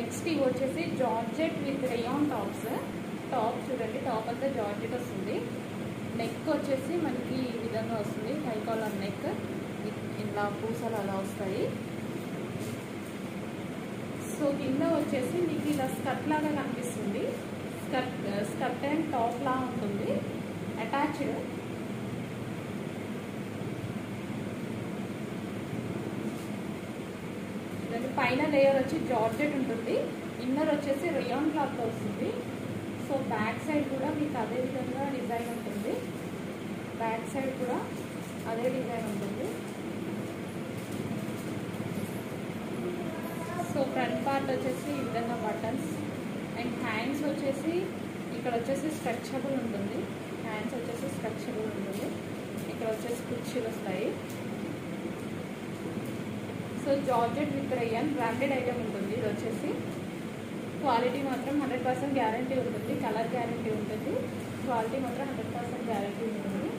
next ఇవి వచ్చేసి georgette with rayon tops top చూడండి టాప్ అంతా జార్జెట్ వస్తుంది నెక్ వచ్చేసి మనకి ఈ విధంగా వస్తుంది హై కాలర్ నెక్ ఇలా పూసలు అలా వస్తాయి సో కింద వచ్చేసి మీకు ఇలా స్కర్ట్ లాగా కనిపిస్తుంది స్కర్ట్ స్కర్ట్ అండ్ టాప్ లా ఉంటుంది అటాచ్డ్ దాని పైన లేయర్ వచ్చి జార్జెట్ ఉంటుంది ఇన్నర్ వచ్చేసి రియాన్ క్లాత్ వస్తుంది సో బ్యాక్ సైడ్ కూడా మీకు అదే విధంగా డిజైన్ ఉంటుంది బ్యాక్ సైడ్ కూడా అదే డిజైన్ ఉంటుంది సో ఫ్రంట్ పార్ట్ వచ్చేసి ఈ విధంగా బటన్స్ అండ్ హ్యాండ్స్ వచ్చేసి ఇక్కడ వచ్చేసి స్ట్రక్చబుల్ ఉంటుంది హ్యాండ్స్ వచ్చేసి స్ట్రక్చబుల్ ఉంటుంది ఇక్కడ వచ్చేసి కుర్చీలు వస్తాయి so georgette with rayon branded item ఉంటుంది ఇది వచ్చేసి క్వాలిటీ మాత్రం హండ్రెడ్ పర్సెంట్ గ్యారంటీ ఉంటుంది కలర్ గ్యారంటీ ఉంటుంది క్వాలిటీ మాత్రం హండ్రెడ్ పర్సెంట్ గ్యారంటీ ఉంటుంది